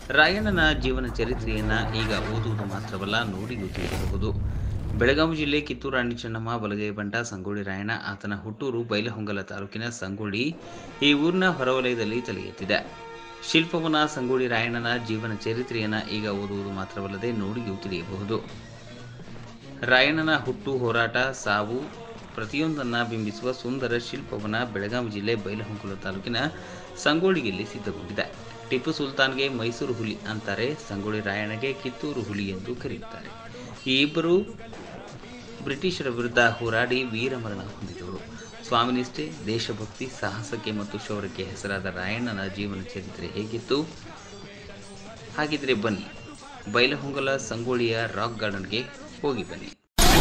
ರಾಯಣ್ಣನ ಜೀವನ ಚರಿತ್ರೆಯನ್ನ ಈಗ ಓದುವುದು ಮಾತ್ರವಲ್ಲ ನೋಡಿಯೂ ತಿಳಿಯಬಹುದು ಬೆಳಗಾವಿ ಜಿಲ್ಲೆ ಕಿತ್ತೂರು ರಾಣಿ ಚೆನ್ನಮ್ಮ ಬಲಗೈ ಬಂಟ ಸಂಗೊಳ್ಳಿ ರಾಯಣ್ಣ ಆತನ ಹುಟ್ಟೂರು ಬೈಲಹೊಂಗಲ ತಾಲೂಕಿನ ಸಂಗೊಳ್ಳಿ ಈ ಊರಿನ ಹೊರವಲಯದಲ್ಲಿ ತಲೆ ಎತ್ತಿದೆ ಶಿಲ್ಪವನ ಸಂಗೊಳ್ಳಿ ರಾಯಣ್ಣನ ಜೀವನ ಚರಿತ್ರೆಯನ್ನ ಈಗ ಓದುವುದು ಮಾತ್ರವಲ್ಲದೆ ನೋಡಿಯೂ ತಿಳಿಯಬಹುದು ರಾಯಣ್ಣನ ಹುಟ್ಟು ಹೋರಾಟ ಸಾವು ಪ್ರತಿಯೊಂದನ್ನ ಬಿಂಬಿಸುವ ಸುಂದರ ಶಿಲ್ಪವನ ಬೆಳಗಾವಿ ಜಿಲ್ಲೆ ಬೈಲಹೊಂಗಲ ತಾಲೂಕಿನ ಸಂಗೊಳ್ಳಿಯಲ್ಲಿ ಸಿದ್ಧಗೊಂಡಿದೆ ಟಿಪ್ಪು ಸುಲ್ತಾನ್ಗೆ ಮೈಸೂರು ಹುಲಿ ಅಂತಾರೆ ಸಂಗೊಳ್ಳಿ ರಾಯಣ್ಣಗೆ ಕಿತ್ತೂರು ಹುಲಿ ಎಂದು ಕರೆಯುತ್ತಾರೆ ಈ ಇಬ್ಬರು ಬ್ರಿಟಿಷರ ವಿರುದ್ಧ ಹೋರಾಡಿ ವೀರಮರಣ ಹೊಂದಿದವರು ಸ್ವಾಮಿನಿಷ್ಠೆ ದೇಶಭಕ್ತಿ ಸಾಹಸಕ್ಕೆ ಮತ್ತು ಶೌರ್ಯಕ್ಕೆ ಹೆಸರಾದ ರಾಯಣ್ಣನ ಜೀವನ ಚರಿತ್ರೆ ಹೇಗಿತ್ತು ಹಾಗಿದ್ರೆ ಬನ್ನಿ ಬೈಲಹೊಂಗಲ ಸಂಗೊಳ್ಳಿಯ ರಾಕ್ ಗಾರ್ಡನ್ಗೆ ಹೋಗಿ ಬನ್ನಿ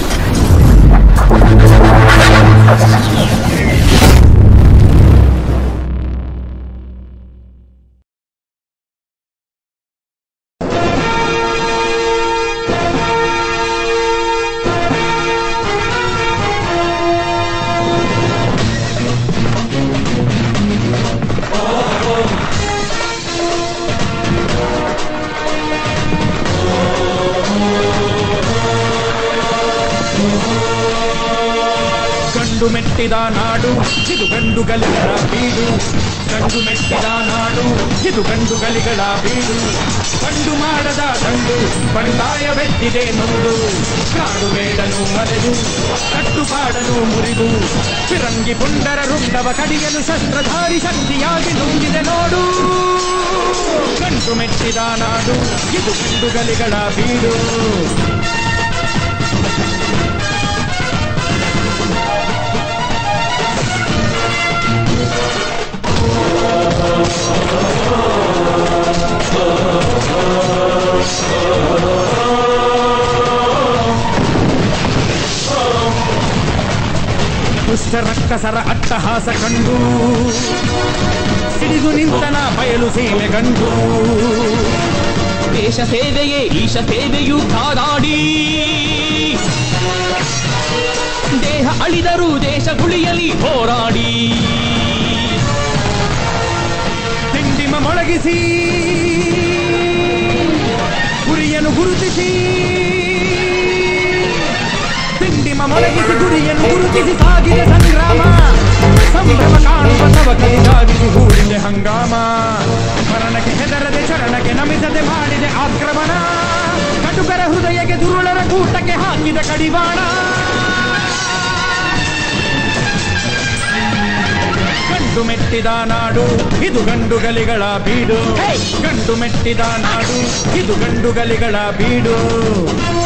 ಗಂಡು ಮೆಟ್ಟಿದ ನಾಡು ಇದು ಗಂಡು ಗಲಿಗಳ ಬೀಡು ಗಂಡು ಮೆಟ್ಟಿದ ನಾಡು ಇದು ಗಂಡು ಗಲಿಗಳ ಬೀಡು ಗಂಡು ಮಾಡದ ಗಂಡು ಬಂಡಾಯವೆತ್ತಿದೆ ನೊಂದು ಕಾಡು ಮೇಡನು ಮರೆದು ಕಟ್ಟುಪಾಡನು ಮುರಿದು ಫಿರಂಗಿ ಪುಂಡರ ರುಂಡವ ಕಡಿಯಲು ಶಸ್ತ್ರಧಾರಿ ಶಕ್ತಿಯಾಗಿ ನುಂಗಿದೆ ನೋಡು ಗಂಡು ಮೆಟ್ಟಿದ ನಾಡು ಇದು ಗಂಡು ಗಲಿಗಳ ಬೀಡು ದುಷ್ಟ ರಕ್ಕಸರ ಅಟ್ಟಹಾಸ ಕಂಡು ಸಿಡಿದು ನಿಂತನ ಬಯಲು ಸೀಮೆ ಗಂಡು ದೇಶ ಸೇವೆಯೇ ಈಶ ಸೇವೆಯು ಕಾದಾಡಿ ದೇಹ ಅಳಿದರೂ ದೇಶ ಉಳಿಯಲಿ ಹೋರಾಡಿ ತಿಂಡಿಮ ಮೊಳಗಿಸಿ ಗುರಿಯನ್ನು ಗುರುತಿಸಿ ತಿಂಡಿಮ ಮೊಳಗಿಸಿ ಗುರಿಯನ್ನು ಗುರುತಿಸಿ ಸಾಗಿದೆ ಸಂಗ್ರಾಮ ಸಂಭ್ರಮ ಕಾಣುವ ತವಕರಿಗಾಗಿದು ಹೂಡಿದೆ ಹಂಗಾಮ ಮರಣಕ್ಕೆ ಹೆದರದೆ ಚರಣಕ್ಕೆ ನಮಿಸದೆ ಮಾಡಿದೆ ಆಕ್ರಮಣ ಕಟುಕರ ಹೃದಯಕ್ಕೆ ದುರುಳರ ಕೂಟಕ್ಕೆ ಹಾಕಿದ ಕಡಿವಾಣ ಗಂಡು ಮೆಟ್ಟಿದ ನಾಡು ಇದು ಗಂಡು ಗಲಿಗಳ ಬೀಡು ಗಂಡು ಮೆಟ್ಟಿದ ನಾಡು ಇದು ಗಂಡು ಗಲಿಗಳ ಬೀಡು